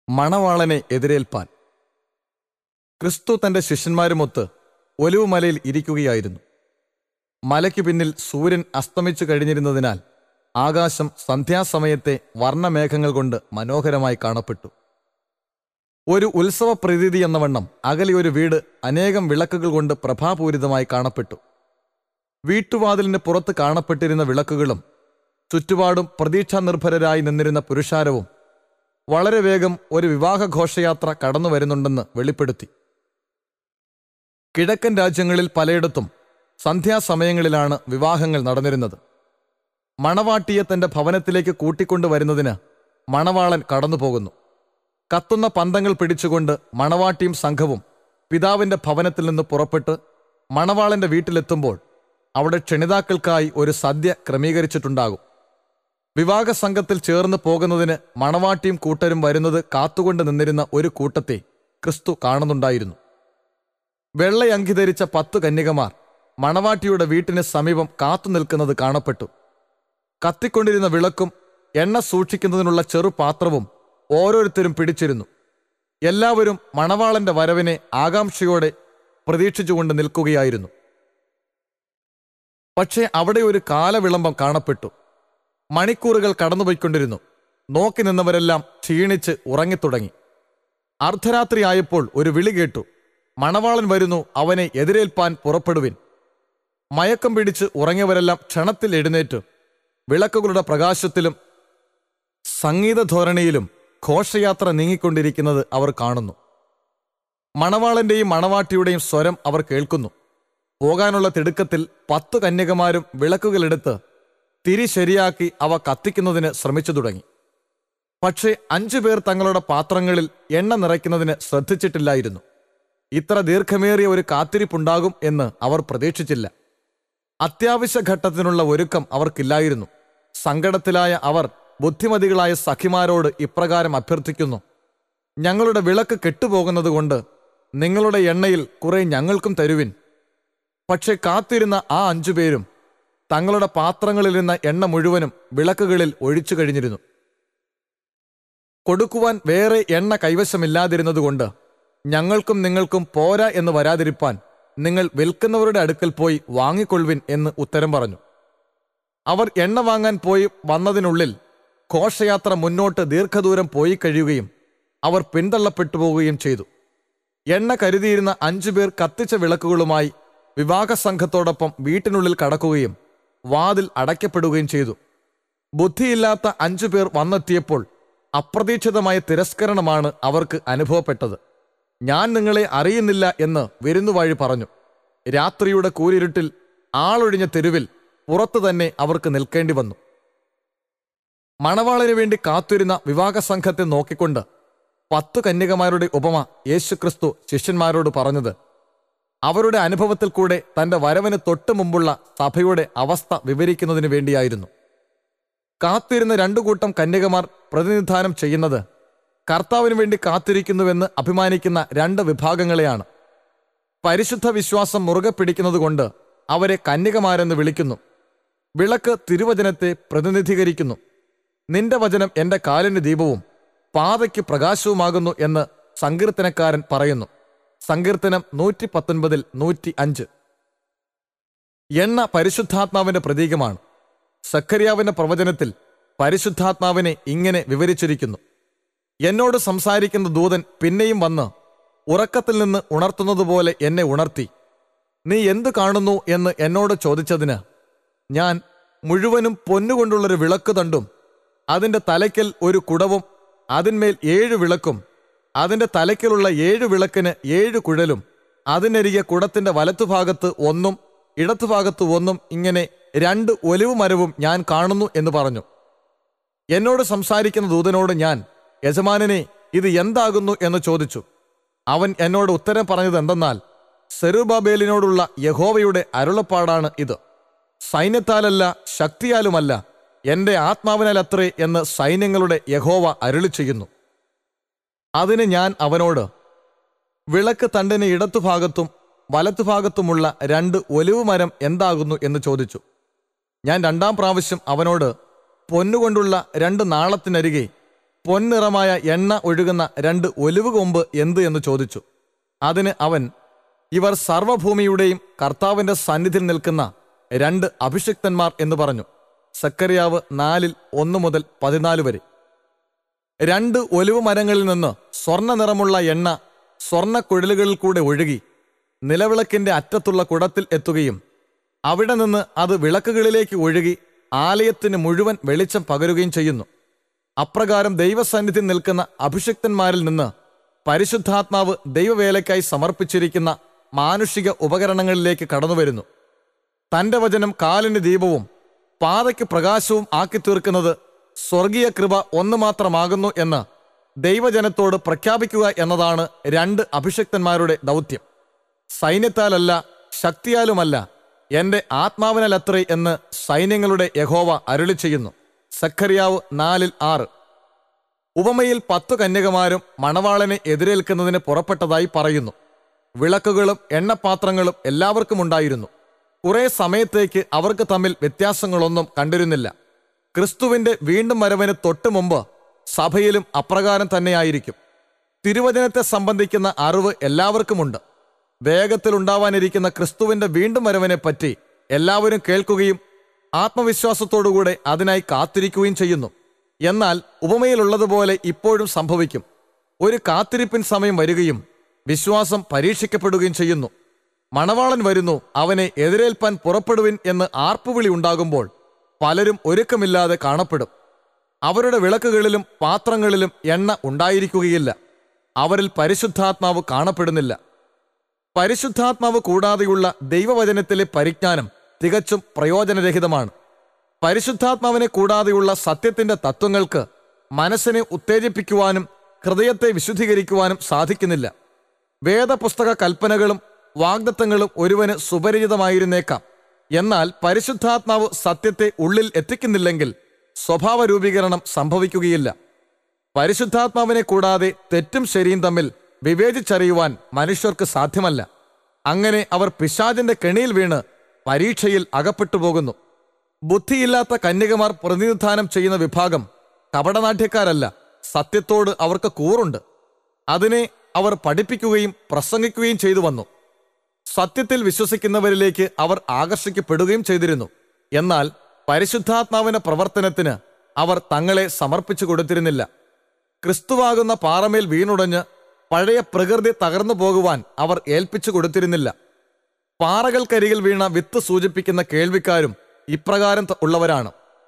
മണവാളനെ എതിരേൽപ്പാൻ ക്രിസ്തു തന്റെ ശിഷ്യന്മാരുമൊത്ത് ഒലിവുമലയിൽ ഇരിക്കുകയായിരുന്നു മലയ്ക്ക് പിന്നിൽ സൂര്യൻ അസ്തമിച്ചു കഴിഞ്ഞിരുന്നതിനാൽ ആകാശം സന്ധ്യാസമയത്തെ വർണ്ണമേഘങ്ങൾ കൊണ്ട് മനോഹരമായി കാണപ്പെട്ടു ഒരു ഉത്സവ പ്രതീതി എന്ന വണ്ണം അകലെ ഒരു വീട് അനേകം വിളക്കുകൾ കൊണ്ട് പ്രഭാപൂരിതമായി കാണപ്പെട്ടു വീട്ടുവാതിലിന് പുറത്ത് കാണപ്പെട്ടിരുന്ന വിളക്കുകളും ചുറ്റുപാടും പ്രതീക്ഷാനിർഭരരായി നിന്നിരുന്ന പുരുഷാരവും വളരെ വേഗം ഒരു വിവാഹ ഘോഷയാത്ര കടന്നു വരുന്നുണ്ടെന്ന് വെളിപ്പെടുത്തി കിഴക്കൻ രാജ്യങ്ങളിൽ പലയിടത്തും സന്ധ്യാസമയങ്ങളിലാണ് വിവാഹങ്ങൾ നടന്നിരുന്നത് മണവാട്ടിയെ തന്റെ ഭവനത്തിലേക്ക് കൂട്ടിക്കൊണ്ടുവരുന്നതിന് മണവാളൻ കടന്നുപോകുന്നു കത്തുന്ന പന്തങ്ങൾ പിടിച്ചുകൊണ്ട് മണവാട്ടിയും സംഘവും പിതാവിന്റെ ഭവനത്തിൽ നിന്ന് പുറപ്പെട്ട് മണവാളന്റെ വീട്ടിലെത്തുമ്പോൾ അവിടെ ക്ഷണിതാക്കൾക്കായി ഒരു സദ്യ ക്രമീകരിച്ചിട്ടുണ്ടാകും വിവാഹ സംഘത്തിൽ ചേർന്ന് പോകുന്നതിന് മണവാട്ടിയും കൂട്ടരും വരുന്നത് കാത്തുകൊണ്ട് നിന്നിരുന്ന ഒരു കൂട്ടത്തെ ക്രിസ്തു കാണുന്നുണ്ടായിരുന്നു വെള്ളയങ്കി ധരിച്ച പത്തു കന്യകമാർ മണവാട്ടിയുടെ വീട്ടിന് സമീപം കാത്തു നിൽക്കുന്നത് കാണപ്പെട്ടു കത്തിക്കൊണ്ടിരുന്ന വിളക്കും എണ്ണ സൂക്ഷിക്കുന്നതിനുള്ള ചെറുപാത്രവും ഓരോരുത്തരും പിടിച്ചിരുന്നു എല്ലാവരും മണവാളന്റെ വരവിനെ ആകാംക്ഷയോടെ പ്രതീക്ഷിച്ചുകൊണ്ട് നിൽക്കുകയായിരുന്നു പക്ഷേ അവിടെ ഒരു കാലവിളംബം കാണപ്പെട്ടു മണിക്കൂറുകൾ കടന്നുപോയിക്കൊണ്ടിരുന്നു നോക്കി നിന്നവരെല്ലാം ക്ഷീണിച്ച് ഉറങ്ങിത്തുടങ്ങി അർദ്ധരാത്രി ആയപ്പോൾ ഒരു വിളി കേട്ടു മണവാളൻ വരുന്നു അവനെ എതിരേൽപ്പാൻ പുറപ്പെടുവിൻ മയക്കം പിടിച്ച് ഉറങ്ങിയവരെല്ലാം ക്ഷണത്തിൽ എഴുന്നേറ്റ് വിളക്കുകളുടെ പ്രകാശത്തിലും സംഗീതധോരണിയിലും ഘോഷയാത്ര നീങ്ങിക്കൊണ്ടിരിക്കുന്നത് അവർ കാണുന്നു മണവാളന്റെയും മണവാട്ടിയുടെയും സ്വരം അവർ കേൾക്കുന്നു പോകാനുള്ള തിടുക്കത്തിൽ പത്തു കന്യകമാരും വിളക്കുകളെടുത്ത് തിരി ശരിയാക്കി അവ കത്തിക്കുന്നതിന് ശ്രമിച്ചു തുടങ്ങി പക്ഷേ അഞ്ചു പേർ തങ്ങളുടെ പാത്രങ്ങളിൽ എണ്ണ നിറയ്ക്കുന്നതിന് ശ്രദ്ധിച്ചിട്ടില്ലായിരുന്നു ഇത്ര ദീർഘമേറിയ ഒരു കാത്തിരിപ്പുണ്ടാകും എന്ന് അവർ പ്രതീക്ഷിച്ചില്ല അത്യാവശ്യ ഘട്ടത്തിനുള്ള ഒരുക്കം അവർക്കില്ലായിരുന്നു സങ്കടത്തിലായ അവർ ബുദ്ധിമതികളായ സഖിമാരോട് ഇപ്രകാരം അഭ്യർത്ഥിക്കുന്നു ഞങ്ങളുടെ വിളക്ക് കെട്ടുപോകുന്നതുകൊണ്ട് നിങ്ങളുടെ എണ്ണയിൽ കുറെ ഞങ്ങൾക്കും തരുവിൻ പക്ഷെ കാത്തിരുന്ന ആ അഞ്ചുപേരും തങ്ങളുടെ പാത്രങ്ങളിലിരുന്ന എണ്ണ മുഴുവനും വിളക്കുകളിൽ ഒഴിച്ചു കഴിഞ്ഞിരുന്നു കൊടുക്കുവാൻ വേറെ എണ്ണ കൈവശമില്ലാതിരുന്നതുകൊണ്ട് ഞങ്ങൾക്കും നിങ്ങൾക്കും പോരാ എന്ന് വരാതിരിപ്പാൻ നിങ്ങൾ വിൽക്കുന്നവരുടെ അടുക്കൽ പോയി വാങ്ങിക്കൊള്ളുവിൻ എന്ന് ഉത്തരം പറഞ്ഞു അവർ എണ്ണ വാങ്ങാൻ പോയി വന്നതിനുള്ളിൽ ഘോഷയാത്ര മുന്നോട്ട് ദീർഘദൂരം പോയി കഴിയുകയും അവർ പിന്തള്ളപ്പെട്ടു പോവുകയും ചെയ്തു എണ്ണ കരുതിയിരുന്ന അഞ്ചുപേർ കത്തിച്ച വിളക്കുകളുമായി വിവാഹ സംഘത്തോടൊപ്പം വീട്ടിനുള്ളിൽ കടക്കുകയും വാതിൽ അടയ്ക്കപ്പെടുകയും ചെയ്തു ബുദ്ധിയില്ലാത്ത അഞ്ചുപേർ വന്നെത്തിയപ്പോൾ അപ്രതീക്ഷിതമായ തിരസ്കരണമാണ് അവർക്ക് അനുഭവപ്പെട്ടത് ഞാൻ നിങ്ങളെ അറിയുന്നില്ല എന്ന് വിരുന്നുവാഴി പറഞ്ഞു രാത്രിയുടെ കൂരിരുട്ടിൽ ആളൊഴിഞ്ഞ തെരുവിൽ പുറത്തു തന്നെ അവർക്ക് നിൽക്കേണ്ടി വന്നു മണവാളിനു വേണ്ടി കാത്തിരുന്ന വിവാഹ സംഘത്തെ നോക്കിക്കൊണ്ട് പത്തു കന്യകമാരുടെ ഉപമ യേശുക്രിസ്തു ശിഷ്യന്മാരോട് പറഞ്ഞത് അവരുടെ അനുഭവത്തിൽ കൂടെ തന്റെ വരവിന് തൊട്ടു മുമ്പുള്ള സഭയുടെ അവസ്ഥ വിവരിക്കുന്നതിന് വേണ്ടിയായിരുന്നു കാത്തിരുന്ന രണ്ടു കൂട്ടം കന്യകമാർ പ്രതിനിധാനം ചെയ്യുന്നത് കർത്താവിന് വേണ്ടി കാത്തിരിക്കുന്നുവെന്ന് അഭിമാനിക്കുന്ന രണ്ട് വിഭാഗങ്ങളെയാണ് പരിശുദ്ധ വിശ്വാസം മുറുകെ പിടിക്കുന്നതുകൊണ്ട് അവരെ കന്യകമാരെന്ന് വിളിക്കുന്നു വിളക്ക് തിരുവചനത്തെ പ്രതിനിധീകരിക്കുന്നു നിന്റെ വചനം എന്റെ കാലിന് ദീപവും പാതയ്ക്ക് പ്രകാശവുമാകുന്നു എന്ന് സങ്കീർത്തനക്കാരൻ പറയുന്നു സങ്കീർത്തനം നൂറ്റി പത്തൊൻപതിൽ നൂറ്റി അഞ്ച് എണ്ണ പരിശുദ്ധാത്മാവിന്റെ പ്രതീകമാണ് സഖരിയാവിന്റെ പ്രവചനത്തിൽ പരിശുദ്ധാത്മാവിനെ ഇങ്ങനെ വിവരിച്ചിരിക്കുന്നു എന്നോട് സംസാരിക്കുന്ന ദൂതൻ പിന്നെയും വന്ന് ഉറക്കത്തിൽ നിന്ന് ഉണർത്തുന്നതുപോലെ എന്നെ ഉണർത്തി നീ എന്തു കാണുന്നു എന്ന് എന്നോട് ചോദിച്ചതിന് ഞാൻ മുഴുവനും പൊന്നുകൊണ്ടുള്ളൊരു വിളക്ക് തണ്ടും അതിന്റെ തലയ്ക്കൽ ഒരു കുടവും അതിന്മേൽ ഏഴു വിളക്കും അതിന്റെ തലയ്ക്കലുള്ള ഏഴു വിളക്കിന് ഏഴു കുഴലും അതിനരികെ കുടത്തിന്റെ വലത്തുഭാഗത്ത് ഒന്നും ഇടത്തുഭാഗത്ത് ഒന്നും ഇങ്ങനെ രണ്ട് ഒലിവ് മരവും ഞാൻ കാണുന്നു എന്ന് പറഞ്ഞു എന്നോട് സംസാരിക്കുന്ന ദൂതനോട് ഞാൻ യജമാനനെ ഇത് എന്താകുന്നു എന്ന് ചോദിച്ചു അവൻ എന്നോട് ഉത്തരം പറഞ്ഞത് എന്തെന്നാൽ സെറുബാബേലിനോടുള്ള യഹോവയുടെ അരുളപ്പാടാണ് ഇത് സൈന്യത്താലല്ല ശക്തിയാലുമല്ല എന്റെ ആത്മാവിനാലത്രേ എന്ന് സൈന്യങ്ങളുടെ യഹോവ അരുളി ചെയ്യുന്നു അതിന് ഞാൻ അവനോട് വിളക്ക് തണ്ടിന് ഇടത്തുഭാഗത്തും വലത്തുഭാഗത്തുമുള്ള രണ്ട് ഒലിവ് മരം എന്താകുന്നു എന്ന് ചോദിച്ചു ഞാൻ രണ്ടാം പ്രാവശ്യം അവനോട് പൊന്നുകൊണ്ടുള്ള രണ്ട് നാളത്തിനരികെ പൊൻനിറമായ എണ്ണ ഒഴുകുന്ന രണ്ട് ഒലിവ് കൊമ്പ് എന്ത് എന്ന് ചോദിച്ചു അതിന് അവൻ ഇവർ സർവഭൂമിയുടെയും കർത്താവിന്റെ സന്നിധിയിൽ നിൽക്കുന്ന രണ്ട് അഭിഷിക്തന്മാർ എന്ന് പറഞ്ഞു സക്കറിയാവ് നാലിൽ ഒന്ന് മുതൽ പതിനാല് വരെ രണ്ട് ഒലിവ് മരങ്ങളിൽ നിന്ന് സ്വർണ്ണ നിറമുള്ള എണ്ണ സ്വർണ്ണ കുഴലുകളിൽ കൂടെ ഒഴുകി നിലവിളക്കിന്റെ അറ്റത്തുള്ള കുടത്തിൽ എത്തുകയും അവിടെ നിന്ന് അത് വിളക്കുകളിലേക്ക് ഒഴുകി ആലയത്തിന് മുഴുവൻ വെളിച്ചം പകരുകയും ചെയ്യുന്നു അപ്രകാരം ദൈവസന്നിധി നിൽക്കുന്ന അഭിഷിക്തന്മാരിൽ നിന്ന് പരിശുദ്ധാത്മാവ് ദൈവവേലയ്ക്കായി സമർപ്പിച്ചിരിക്കുന്ന മാനുഷിക ഉപകരണങ്ങളിലേക്ക് കടന്നുവരുന്നു തന്റെ വചനം കാലിന് ദീപവും പാതയ്ക്ക് പ്രകാശവും ആക്കി തീർക്കുന്നത് സ്വർഗീയ കൃപ ഒന്ന് മാത്രമാകുന്നു എന്ന് ദൈവജനത്തോട് പ്രഖ്യാപിക്കുക എന്നതാണ് രണ്ട് അഭിഷിക്തന്മാരുടെ ദൗത്യം സൈന്യത്താലല്ല ശക്തിയാലുമല്ല എന്റെ ആത്മാവിനലത്രേ എന്ന് സൈന്യങ്ങളുടെ യഹോവ അരുളി ചെയ്യുന്നു സഖറിയാവ് നാലിൽ ആറ് ഉപമയിൽ പത്തു കന്യകമാരും മണവാളനെ എതിരേൽക്കുന്നതിന് പുറപ്പെട്ടതായി പറയുന്നു വിളക്കുകളും എണ്ണപ്പാത്രങ്ങളും എല്ലാവർക്കും ഉണ്ടായിരുന്നു കുറെ സമയത്തേക്ക് അവർക്ക് തമ്മിൽ വ്യത്യാസങ്ങളൊന്നും കണ്ടിരുന്നില്ല ക്രിസ്തുവിന്റെ വീണ്ടും വരവിന് തൊട്ടു മുമ്പ് സഭയിലും അപ്രകാരം തന്നെയായിരിക്കും തിരുവചനത്തെ സംബന്ധിക്കുന്ന അറിവ് എല്ലാവർക്കുമുണ്ട് വേഗത്തിൽ ഉണ്ടാവാനിരിക്കുന്ന ക്രിസ്തുവിന്റെ വീണ്ടും വരവിനെ പറ്റി എല്ലാവരും കേൾക്കുകയും ആത്മവിശ്വാസത്തോടുകൂടെ അതിനായി കാത്തിരിക്കുകയും ചെയ്യുന്നു എന്നാൽ ഉപമയിലുള്ളതുപോലെ ഇപ്പോഴും സംഭവിക്കും ഒരു കാത്തിരിപ്പിൻ സമയം വരികയും വിശ്വാസം പരീക്ഷിക്കപ്പെടുകയും ചെയ്യുന്നു മണവാളൻ വരുന്നു അവനെ എതിരേൽപ്പാൻ പുറപ്പെടുവിൻ എന്ന് ആർപ്പുവിളി ഉണ്ടാകുമ്പോൾ പലരും ഒരുക്കമില്ലാതെ കാണപ്പെടും അവരുടെ വിളക്കുകളിലും പാത്രങ്ങളിലും എണ്ണ ഉണ്ടായിരിക്കുകയില്ല അവരിൽ പരിശുദ്ധാത്മാവ് കാണപ്പെടുന്നില്ല പരിശുദ്ധാത്മാവ് കൂടാതെയുള്ള ദൈവവചനത്തിലെ പരിജ്ഞാനം തികച്ചും പ്രയോജനരഹിതമാണ് പരിശുദ്ധാത്മാവിനെ കൂടാതെയുള്ള സത്യത്തിന്റെ തത്വങ്ങൾക്ക് മനസ്സിനെ ഉത്തേജിപ്പിക്കുവാനും ഹൃദയത്തെ വിശുദ്ധീകരിക്കുവാനും സാധിക്കുന്നില്ല വേദപുസ്തക കൽപ്പനകളും വാഗ്ദത്തങ്ങളും ഒരുവന് സുപരിചിതമായിരുന്നേക്കാം എന്നാൽ പരിശുദ്ധാത്മാവ് സത്യത്തെ ഉള്ളിൽ എത്തിക്കുന്നില്ലെങ്കിൽ സ്വഭാവ രൂപീകരണം സംഭവിക്കുകയില്ല പരിശുദ്ധാത്മാവിനെ കൂടാതെ തെറ്റും ശരിയും തമ്മിൽ വിവേചിച്ചറിയുവാൻ മനുഷ്യർക്ക് സാധ്യമല്ല അങ്ങനെ അവർ പിശാചിന്റെ കെണിയിൽ വീണ് പരീക്ഷയിൽ അകപ്പെട്ടു പോകുന്നു ബുദ്ധിയില്ലാത്ത കന്യകമാർ പ്രതിനിധാനം ചെയ്യുന്ന വിഭാഗം കപടനാട്യക്കാരല്ല സത്യത്തോട് അവർക്ക് കൂറുണ്ട് അതിനെ അവർ പഠിപ്പിക്കുകയും പ്രസംഗിക്കുകയും ചെയ്തു വന്നു സത്യത്തിൽ വിശ്വസിക്കുന്നവരിലേക്ക് അവർ ആകർഷിക്കപ്പെടുകയും ചെയ്തിരുന്നു എന്നാൽ പരിശുദ്ധാത്മാവിന്റെ പ്രവർത്തനത്തിന് അവർ തങ്ങളെ സമർപ്പിച്ചു കൊടുത്തിരുന്നില്ല ക്രിസ്തുവാകുന്ന പാറമേൽ വീണുടഞ്ഞ് പഴയ പ്രകൃതി തകർന്നു പോകുവാൻ അവർ ഏൽപ്പിച്ചു കൊടുത്തിരുന്നില്ല പാറകൾക്കരികിൽ വീണ വിത്ത് സൂചിപ്പിക്കുന്ന കേൾവിക്കാരും ഇപ്രകാരം ത- ഉള്ളവരാണ്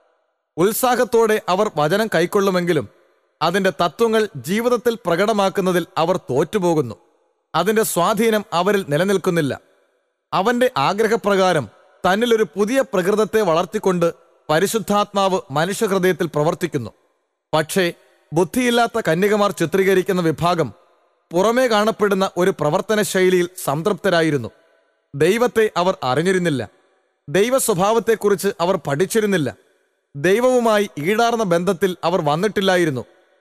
ഉത്സാഹത്തോടെ അവർ വചനം കൈക്കൊള്ളുമെങ്കിലും അതിന്റെ തത്വങ്ങൾ ജീവിതത്തിൽ പ്രകടമാക്കുന്നതിൽ അവർ തോറ്റുപോകുന്നു അതിന്റെ സ്വാധീനം അവരിൽ നിലനിൽക്കുന്നില്ല അവന്റെ ആഗ്രഹപ്രകാരം തന്നിലൊരു പുതിയ പ്രകൃതത്തെ വളർത്തിക്കൊണ്ട് പരിശുദ്ധാത്മാവ് മനുഷ്യഹൃദയത്തിൽ പ്രവർത്തിക്കുന്നു പക്ഷേ ബുദ്ധിയില്ലാത്ത കന്യകമാർ ചിത്രീകരിക്കുന്ന വിഭാഗം പുറമേ കാണപ്പെടുന്ന ഒരു പ്രവർത്തന ശൈലിയിൽ സംതൃപ്തരായിരുന്നു ദൈവത്തെ അവർ അറിഞ്ഞിരുന്നില്ല ദൈവ സ്വഭാവത്തെക്കുറിച്ച് അവർ പഠിച്ചിരുന്നില്ല ദൈവവുമായി ഈടാർന്ന ബന്ധത്തിൽ അവർ വന്നിട്ടില്ലായിരുന്നു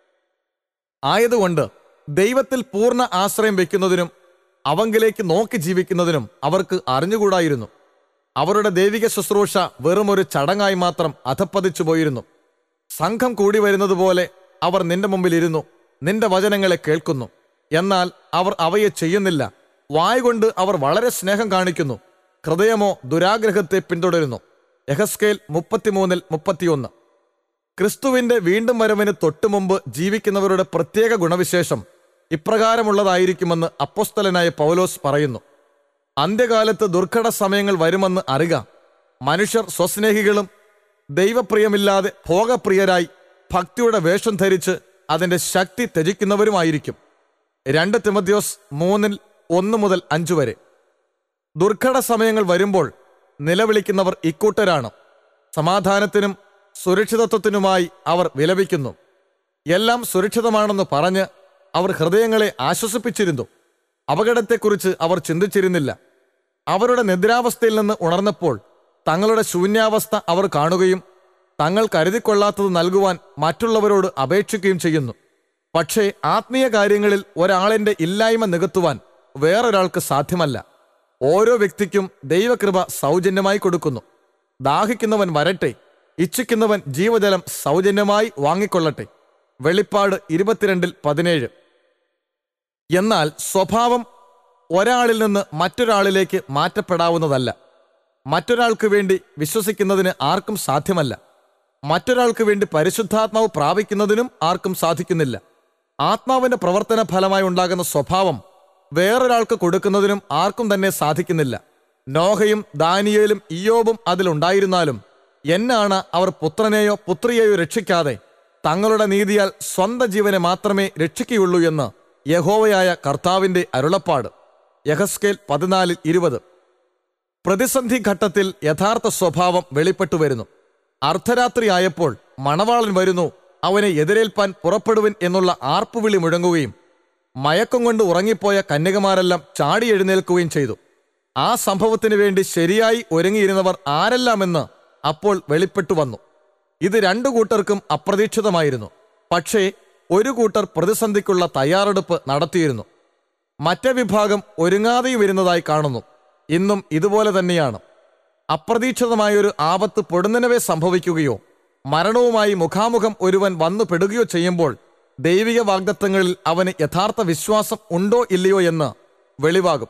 ആയതുകൊണ്ട് ദൈവത്തിൽ പൂർണ്ണ ആശ്രയം വെക്കുന്നതിനും അവങ്കിലേക്ക് നോക്കി ജീവിക്കുന്നതിനും അവർക്ക് അറിഞ്ഞുകൂടായിരുന്നു അവരുടെ ദൈവിക ശുശ്രൂഷ വെറും ഒരു ചടങ്ങായി മാത്രം അധപ്പതിച്ചു പോയിരുന്നു സംഘം കൂടി വരുന്നത് പോലെ അവർ നിന്റെ മുമ്പിൽ ഇരുന്നു നിന്റെ വചനങ്ങളെ കേൾക്കുന്നു എന്നാൽ അവർ അവയെ ചെയ്യുന്നില്ല വായുകൊണ്ട് അവർ വളരെ സ്നേഹം കാണിക്കുന്നു ഹൃദയമോ ദുരാഗ്രഹത്തെ പിന്തുടരുന്നു യഹസ്കേൽ മുപ്പത്തിമൂന്നിൽ മുപ്പത്തിയൊന്ന് ക്രിസ്തുവിന്റെ വീണ്ടും വരവിന് തൊട്ടുമുമ്പ് ജീവിക്കുന്നവരുടെ പ്രത്യേക ഗുണവിശേഷം ഇപ്രകാരമുള്ളതായിരിക്കുമെന്ന് അപ്പോസ്തലനായ പൗലോസ് പറയുന്നു അന്ത്യകാലത്ത് ദുർഘട സമയങ്ങൾ വരുമെന്ന് അറിക മനുഷ്യർ സ്വസ്നേഹികളും ദൈവപ്രിയമില്ലാതെ ഭോഗപ്രിയരായി ഭക്തിയുടെ വേഷം ധരിച്ച് അതിന്റെ ശക്തി ത്യജിക്കുന്നവരുമായിരിക്കും രണ്ട് തിമദ്യോസ് മൂന്നിൽ ഒന്ന് മുതൽ അഞ്ചു വരെ ദുർഘട സമയങ്ങൾ വരുമ്പോൾ നിലവിളിക്കുന്നവർ ഇക്കൂട്ടരാണ് സമാധാനത്തിനും സുരക്ഷിതത്വത്തിനുമായി അവർ വിലപിക്കുന്നു എല്ലാം സുരക്ഷിതമാണെന്ന് പറഞ്ഞ് അവർ ഹൃദയങ്ങളെ ആശ്വസിപ്പിച്ചിരുന്നു അപകടത്തെക്കുറിച്ച് അവർ ചിന്തിച്ചിരുന്നില്ല അവരുടെ നിദ്രാവസ്ഥയിൽ നിന്ന് ഉണർന്നപ്പോൾ തങ്ങളുടെ ശൂന്യാവസ്ഥ അവർ കാണുകയും തങ്ങൾ കരുതിക്കൊള്ളാത്തത് നൽകുവാൻ മറ്റുള്ളവരോട് അപേക്ഷിക്കുകയും ചെയ്യുന്നു പക്ഷേ ആത്മീയ കാര്യങ്ങളിൽ ഒരാളിന്റെ ഇല്ലായ്മ നികത്തുവാൻ വേറൊരാൾക്ക് സാധ്യമല്ല ഓരോ വ്യക്തിക്കും ദൈവകൃപ സൗജന്യമായി കൊടുക്കുന്നു ദാഹിക്കുന്നവൻ വരട്ടെ ഇച്ഛിക്കുന്നവൻ ജീവജലം സൗജന്യമായി വാങ്ങിക്കൊള്ളട്ടെ വെളിപ്പാട് ഇരുപത്തിരണ്ടിൽ പതിനേഴ് എന്നാൽ സ്വഭാവം ഒരാളിൽ നിന്ന് മറ്റൊരാളിലേക്ക് മാറ്റപ്പെടാവുന്നതല്ല മറ്റൊരാൾക്ക് വേണ്ടി വിശ്വസിക്കുന്നതിന് ആർക്കും സാധ്യമല്ല മറ്റൊരാൾക്ക് വേണ്ടി പരിശുദ്ധാത്മാവ് പ്രാപിക്കുന്നതിനും ആർക്കും സാധിക്കുന്നില്ല ആത്മാവിന്റെ പ്രവർത്തന ഫലമായി ഉണ്ടാകുന്ന സ്വഭാവം വേറൊരാൾക്ക് കൊടുക്കുന്നതിനും ആർക്കും തന്നെ സാധിക്കുന്നില്ല നോഹയും ദാനിയേലും ഇയോബും അതിലുണ്ടായിരുന്നാലും എന്നാണ് അവർ പുത്രനെയോ പുത്രിയെയോ രക്ഷിക്കാതെ തങ്ങളുടെ നീതിയാൽ സ്വന്തം ജീവനെ മാത്രമേ രക്ഷിക്കുകയുള്ളൂ എന്ന് യഹോവയായ കർത്താവിന്റെ അരുളപ്പാട് യഹസ്കേൽ പതിനാലിൽ ഇരുപത് പ്രതിസന്ധി ഘട്ടത്തിൽ യഥാർത്ഥ സ്വഭാവം വെളിപ്പെട്ടു വരുന്നു അർദ്ധരാത്രിയായപ്പോൾ മണവാളൻ വരുന്നു അവനെ എതിരേൽപ്പാൻ പുറപ്പെടുവിൻ എന്നുള്ള ആർപ്പുവിളി മുഴങ്ങുകയും മയക്കം കൊണ്ട് ഉറങ്ങിപ്പോയ കന്യകമാരെല്ലാം ചാടി എഴുന്നേൽക്കുകയും ചെയ്തു ആ സംഭവത്തിന് വേണ്ടി ശരിയായി ഒരുങ്ങിയിരുന്നവർ ആരെല്ലാമെന്ന് അപ്പോൾ വെളിപ്പെട്ടു വന്നു ഇത് രണ്ടു കൂട്ടർക്കും അപ്രതീക്ഷിതമായിരുന്നു പക്ഷേ ഒരു കൂട്ടർ പ്രതിസന്ധിക്കുള്ള തയ്യാറെടുപ്പ് നടത്തിയിരുന്നു മറ്റേ വിഭാഗം ഒരുങ്ങാതെയും വരുന്നതായി കാണുന്നു ഇന്നും ഇതുപോലെ തന്നെയാണ് അപ്രതീക്ഷിതമായൊരു ആപത്ത് പൊടുന്നനവേ സംഭവിക്കുകയോ മരണവുമായി മുഖാമുഖം ഒരുവൻ വന്നു പെടുകയോ ചെയ്യുമ്പോൾ ദൈവിക വാഗ്ദത്തങ്ങളിൽ അവന് യഥാർത്ഥ വിശ്വാസം ഉണ്ടോ ഇല്ലയോ എന്ന് വെളിവാകും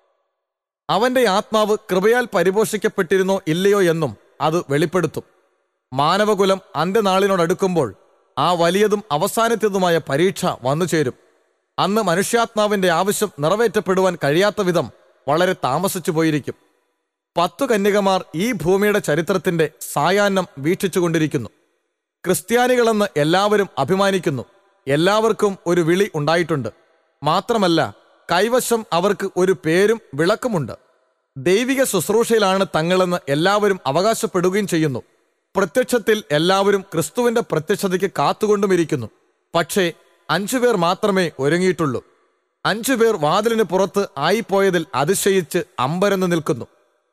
അവന്റെ ആത്മാവ് കൃപയാൽ പരിപോഷിക്കപ്പെട്ടിരുന്നോ ഇല്ലയോ എന്നും അത് വെളിപ്പെടുത്തും മാനവകുലം അന്ത്യനാളിനോടടുക്കുമ്പോൾ ആ വലിയതും അവസാനത്തേതുമായ പരീക്ഷ വന്നു ചേരും അന്ന് മനുഷ്യാത്മാവിന്റെ ആവശ്യം നിറവേറ്റപ്പെടുവാൻ കഴിയാത്ത വിധം വളരെ താമസിച്ചു പോയിരിക്കും പത്തു കന്യകമാർ ഈ ഭൂമിയുടെ ചരിത്രത്തിന്റെ സായാഹ്നം വീക്ഷിച്ചുകൊണ്ടിരിക്കുന്നു ക്രിസ്ത്യാനികളെന്ന് എല്ലാവരും അഭിമാനിക്കുന്നു എല്ലാവർക്കും ഒരു വിളി ഉണ്ടായിട്ടുണ്ട് മാത്രമല്ല കൈവശം അവർക്ക് ഒരു പേരും വിളക്കുമുണ്ട് ദൈവിക ശുശ്രൂഷയിലാണ് തങ്ങളെന്ന് എല്ലാവരും അവകാശപ്പെടുകയും ചെയ്യുന്നു പ്രത്യക്ഷത്തിൽ എല്ലാവരും ക്രിസ്തുവിന്റെ പ്രത്യക്ഷതയ്ക്ക് കാത്തുകൊണ്ടുമിരിക്കുന്നു പക്ഷേ അഞ്ചുപേർ മാത്രമേ ഒരുങ്ങിയിട്ടുള്ളൂ അഞ്ചുപേർ വാതിലിന് പുറത്ത് ആയിപ്പോയതിൽ അതിശയിച്ച് അമ്പരന്ന് നിൽക്കുന്നു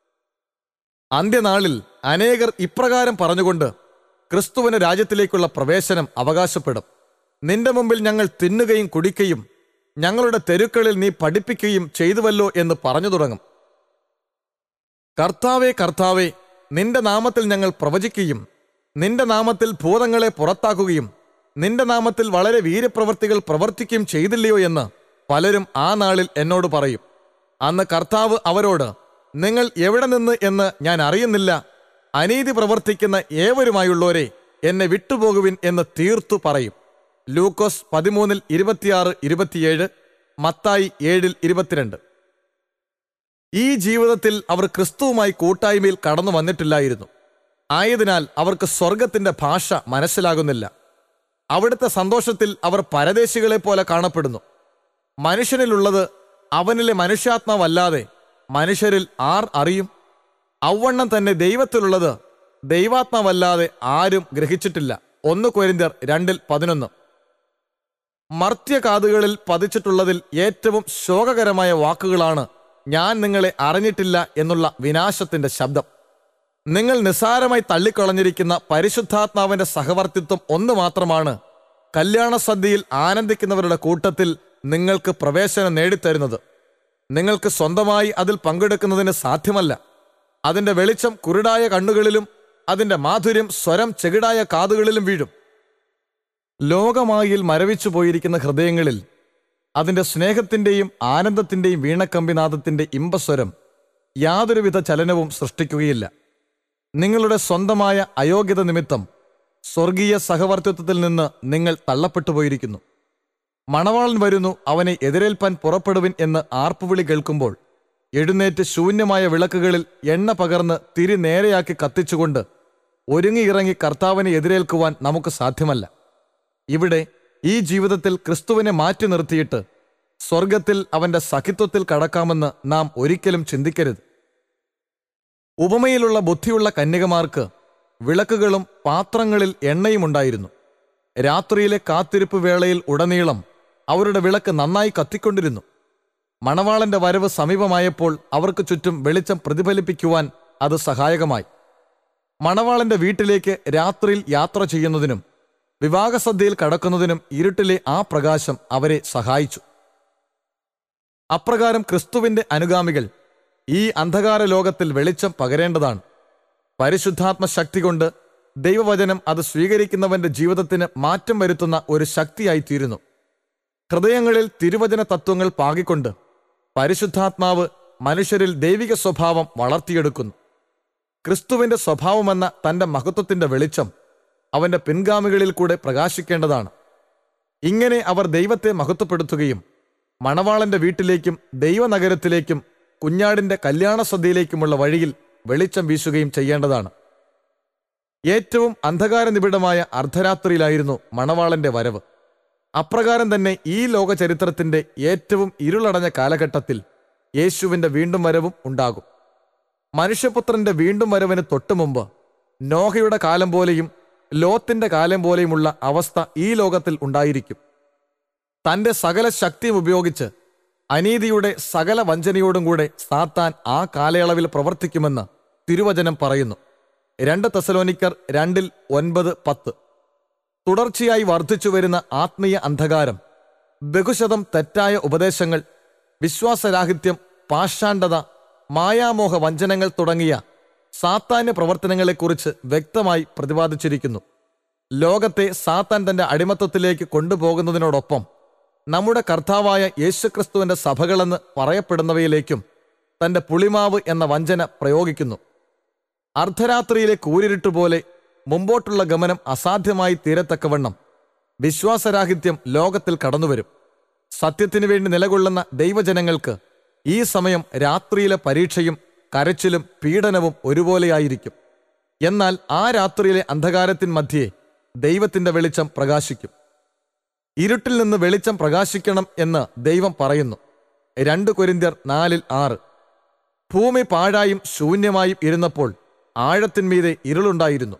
അന്ത്യനാളിൽ അനേകർ ഇപ്രകാരം പറഞ്ഞുകൊണ്ട് ക്രിസ്തുവിന്റെ രാജ്യത്തിലേക്കുള്ള പ്രവേശനം അവകാശപ്പെടും നിന്റെ മുമ്പിൽ ഞങ്ങൾ തിന്നുകയും കുടിക്കുകയും ഞങ്ങളുടെ തെരുക്കളിൽ നീ പഠിപ്പിക്കുകയും ചെയ്തുവല്ലോ എന്ന് പറഞ്ഞു തുടങ്ങും കർത്താവേ കർത്താവേ നിന്റെ നാമത്തിൽ ഞങ്ങൾ പ്രവചിക്കുകയും നിന്റെ നാമത്തിൽ ഭൂതങ്ങളെ പുറത്താക്കുകയും നിന്റെ നാമത്തിൽ വളരെ വീരപ്രവർത്തികൾ പ്രവർത്തിക്കുകയും ചെയ്തില്ലയോ എന്ന് പലരും ആ നാളിൽ എന്നോട് പറയും അന്ന് കർത്താവ് അവരോട് നിങ്ങൾ എവിടെ നിന്ന് എന്ന് ഞാൻ അറിയുന്നില്ല അനീതി പ്രവർത്തിക്കുന്ന ഏവരുമായുള്ളവരെ എന്നെ വിട്ടുപോകുവിൻ എന്ന് തീർത്തു പറയും ലൂക്കോസ് പതിമൂന്നിൽ ഇരുപത്തിയാറ് ഇരുപത്തിയേഴ് മത്തായി ഏഴിൽ ഇരുപത്തിരണ്ട് ഈ ജീവിതത്തിൽ അവർ ക്രിസ്തുവുമായി കൂട്ടായ്മയിൽ കടന്നു വന്നിട്ടില്ലായിരുന്നു ആയതിനാൽ അവർക്ക് സ്വർഗത്തിന്റെ ഭാഷ മനസ്സിലാകുന്നില്ല അവിടുത്തെ സന്തോഷത്തിൽ അവർ പരദേശികളെ പോലെ കാണപ്പെടുന്നു മനുഷ്യനിലുള്ളത് അവനിലെ മനുഷ്യാത്മാവല്ലാതെ മനുഷ്യരിൽ ആർ അറിയും ഔവണ്ണം തന്നെ ദൈവത്തിലുള്ളത് ദൈവാത്മാവല്ലാതെ ആരും ഗ്രഹിച്ചിട്ടില്ല ഒന്ന് കൊരിന്ത്യർ രണ്ടിൽ പതിനൊന്ന് മർത്യകാതുകളിൽ പതിച്ചിട്ടുള്ളതിൽ ഏറ്റവും ശോകകരമായ വാക്കുകളാണ് ഞാൻ നിങ്ങളെ അറിഞ്ഞിട്ടില്ല എന്നുള്ള വിനാശത്തിന്റെ ശബ്ദം നിങ്ങൾ നിസ്സാരമായി തള്ളിക്കളഞ്ഞിരിക്കുന്ന പരിശുദ്ധാത്മാവിന്റെ സഹവർത്തിത്വം ഒന്ന് മാത്രമാണ് കല്യാണ സദ്യയിൽ ആനന്ദിക്കുന്നവരുടെ കൂട്ടത്തിൽ നിങ്ങൾക്ക് പ്രവേശനം നേടിത്തരുന്നത് നിങ്ങൾക്ക് സ്വന്തമായി അതിൽ പങ്കെടുക്കുന്നതിന് സാധ്യമല്ല അതിന്റെ വെളിച്ചം കുരുടായ കണ്ണുകളിലും അതിന്റെ മാധുര്യം സ്വരം ചെകിടായ കാതുകളിലും വീഴും ലോകമായിൽ മരവിച്ചു പോയിരിക്കുന്ന ഹൃദയങ്ങളിൽ അതിന്റെ സ്നേഹത്തിന്റെയും ആനന്ദത്തിന്റെയും വീണക്കമ്പിനാദത്തിന്റെ ഇമ്പസ്വരം യാതൊരുവിധ ചലനവും സൃഷ്ടിക്കുകയില്ല നിങ്ങളുടെ സ്വന്തമായ അയോഗ്യത നിമിത്തം സ്വർഗീയ സഹവർത്തിത്വത്തിൽ നിന്ന് നിങ്ങൾ തള്ളപ്പെട്ടു പോയിരിക്കുന്നു മണവാളൻ വരുന്നു അവനെ എതിരേൽപ്പാൻ പുറപ്പെടുവിൻ എന്ന് ആർപ്പുവിളി കേൾക്കുമ്പോൾ എഴുന്നേറ്റ് ശൂന്യമായ വിളക്കുകളിൽ എണ്ണ പകർന്ന് തിരി നേരെയാക്കി കത്തിച്ചുകൊണ്ട് ഒരുങ്ങിയിറങ്ങി കർത്താവിനെ എതിരേൽക്കുവാൻ നമുക്ക് സാധ്യമല്ല ഇവിടെ ഈ ജീവിതത്തിൽ ക്രിസ്തുവിനെ മാറ്റി നിർത്തിയിട്ട് സ്വർഗത്തിൽ അവന്റെ സഖിത്വത്തിൽ കടക്കാമെന്ന് നാം ഒരിക്കലും ചിന്തിക്കരുത് ഉപമയിലുള്ള ബുദ്ധിയുള്ള കന്യകമാർക്ക് വിളക്കുകളും പാത്രങ്ങളിൽ എണ്ണയും ഉണ്ടായിരുന്നു രാത്രിയിലെ കാത്തിരിപ്പ് വേളയിൽ ഉടനീളം അവരുടെ വിളക്ക് നന്നായി കത്തിക്കൊണ്ടിരുന്നു മണവാളന്റെ വരവ് സമീപമായപ്പോൾ അവർക്ക് ചുറ്റും വെളിച്ചം പ്രതിഫലിപ്പിക്കുവാൻ അത് സഹായകമായി മണവാളന്റെ വീട്ടിലേക്ക് രാത്രിയിൽ യാത്ര ചെയ്യുന്നതിനും വിവാഹസദ്യയിൽ കടക്കുന്നതിനും ഇരുട്ടിലെ ആ പ്രകാശം അവരെ സഹായിച്ചു അപ്രകാരം ക്രിസ്തുവിന്റെ അനുഗാമികൾ ഈ അന്ധകാര ലോകത്തിൽ വെളിച്ചം പകരേണ്ടതാണ് പരിശുദ്ധാത്മ ശക്തി കൊണ്ട് ദൈവവചനം അത് സ്വീകരിക്കുന്നവന്റെ ജീവിതത്തിന് മാറ്റം വരുത്തുന്ന ഒരു ശക്തിയായി തീരുന്നു ഹൃദയങ്ങളിൽ തിരുവചന തത്വങ്ങൾ പാകിക്കൊണ്ട് പരിശുദ്ധാത്മാവ് മനുഷ്യരിൽ ദൈവിക സ്വഭാവം വളർത്തിയെടുക്കുന്നു ക്രിസ്തുവിന്റെ സ്വഭാവമെന്ന തന്റെ മഹത്വത്തിന്റെ വെളിച്ചം അവന്റെ പിൻഗാമികളിൽ കൂടെ പ്രകാശിക്കേണ്ടതാണ് ഇങ്ങനെ അവർ ദൈവത്തെ മഹത്വപ്പെടുത്തുകയും മണവാളന്റെ വീട്ടിലേക്കും ദൈവനഗരത്തിലേക്കും കുഞ്ഞാടിന്റെ കല്യാണ സദ്യയിലേക്കുമുള്ള വഴിയിൽ വെളിച്ചം വീശുകയും ചെയ്യേണ്ടതാണ് ഏറ്റവും അന്ധകാര നിബിഡമായ അർദ്ധരാത്രിയിലായിരുന്നു മണവാളന്റെ വരവ് അപ്രകാരം തന്നെ ഈ ലോക ചരിത്രത്തിന്റെ ഏറ്റവും ഇരുളടഞ്ഞ കാലഘട്ടത്തിൽ യേശുവിന്റെ വീണ്ടും വരവും ഉണ്ടാകും മനുഷ്യപുത്രന്റെ വീണ്ടും വരവിന് തൊട്ടുമുമ്പ് നോഹയുടെ കാലം പോലെയും ലോത്തിന്റെ കാലം പോലെയുമുള്ള അവസ്ഥ ഈ ലോകത്തിൽ ഉണ്ടായിരിക്കും തന്റെ സകല ശക്തിയും ഉപയോഗിച്ച് അനീതിയുടെ സകല വഞ്ചനയോടും കൂടെ സാത്താൻ ആ കാലയളവിൽ പ്രവർത്തിക്കുമെന്ന് തിരുവചനം പറയുന്നു രണ്ട് തെസലോനിക്കർ രണ്ടിൽ ഒൻപത് പത്ത് തുടർച്ചയായി വർദ്ധിച്ചു വരുന്ന ആത്മീയ അന്ധകാരം ബഹുശതം തെറ്റായ ഉപദേശങ്ങൾ വിശ്വാസരാഹിത്യം പാഷാണ്ഡത മായാമോഹ വഞ്ചനങ്ങൾ തുടങ്ങിയ സാത്താന്യ പ്രവർത്തനങ്ങളെക്കുറിച്ച് വ്യക്തമായി പ്രതിപാദിച്ചിരിക്കുന്നു ലോകത്തെ സാത്താൻ തന്റെ അടിമത്തത്തിലേക്ക് കൊണ്ടുപോകുന്നതിനോടൊപ്പം നമ്മുടെ കർത്താവായ യേശുക്രിസ്തുവിന്റെ സഭകളെന്ന് പറയപ്പെടുന്നവയിലേക്കും തന്റെ പുളിമാവ് എന്ന വഞ്ചന പ്രയോഗിക്കുന്നു അർദ്ധരാത്രിയിലെ കൂരിരുട്ട് പോലെ മുമ്പോട്ടുള്ള ഗമനം അസാധ്യമായി തീരത്തക്കവണ്ണം വിശ്വാസരാഹിത്യം ലോകത്തിൽ കടന്നുവരും സത്യത്തിനു വേണ്ടി നിലകൊള്ളുന്ന ദൈവജനങ്ങൾക്ക് ഈ സമയം രാത്രിയിലെ പരീക്ഷയും കരച്ചിലും പീഡനവും ഒരുപോലെയായിരിക്കും എന്നാൽ ആ രാത്രിയിലെ അന്ധകാരത്തിൻ മധ്യേ ദൈവത്തിന്റെ വെളിച്ചം പ്രകാശിക്കും ഇരുട്ടിൽ നിന്ന് വെളിച്ചം പ്രകാശിക്കണം എന്ന് ദൈവം പറയുന്നു രണ്ട് കൊരിന്ത്യർ നാലിൽ ആറ് ഭൂമി പാഴായും ശൂന്യമായും ഇരുന്നപ്പോൾ ആഴത്തിന്മീതെ ഇരുളുണ്ടായിരുന്നു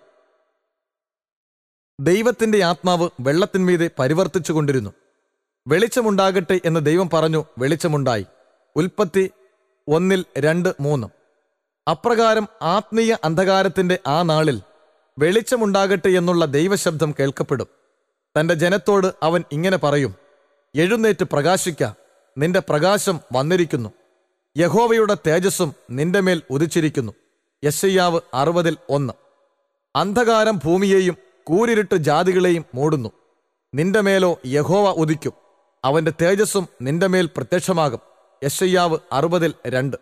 ദൈവത്തിന്റെ ആത്മാവ് വെള്ളത്തിന്മീതെ പരിവർത്തിച്ചുകൊണ്ടിരുന്നു വെളിച്ചമുണ്ടാകട്ടെ എന്ന് ദൈവം പറഞ്ഞു വെളിച്ചമുണ്ടായി ഉൽപ്പത്തി ഒന്നിൽ രണ്ട് മൂന്ന് അപ്രകാരം ആത്മീയ അന്ധകാരത്തിന്റെ ആ നാളിൽ വെളിച്ചമുണ്ടാകട്ടെ എന്നുള്ള ദൈവശബ്ദം കേൾക്കപ്പെടും തന്റെ ജനത്തോട് അവൻ ഇങ്ങനെ പറയും എഴുന്നേറ്റ് പ്രകാശിക്ക നിന്റെ പ്രകാശം വന്നിരിക്കുന്നു യഹോവയുടെ തേജസ്സും നിന്റെ മേൽ ഉദിച്ചിരിക്കുന്നു യശയ്യാവ് അറുപതിൽ ഒന്ന് അന്ധകാരം ഭൂമിയെയും കൂരിരുട്ട് ജാതികളെയും മൂടുന്നു നിന്റെ മേലോ യഹോവ ഉദിക്കും അവന്റെ തേജസ്സും നിന്റെ മേൽ പ്രത്യക്ഷമാകും യശയ്യാവ് അറുപതിൽ രണ്ട്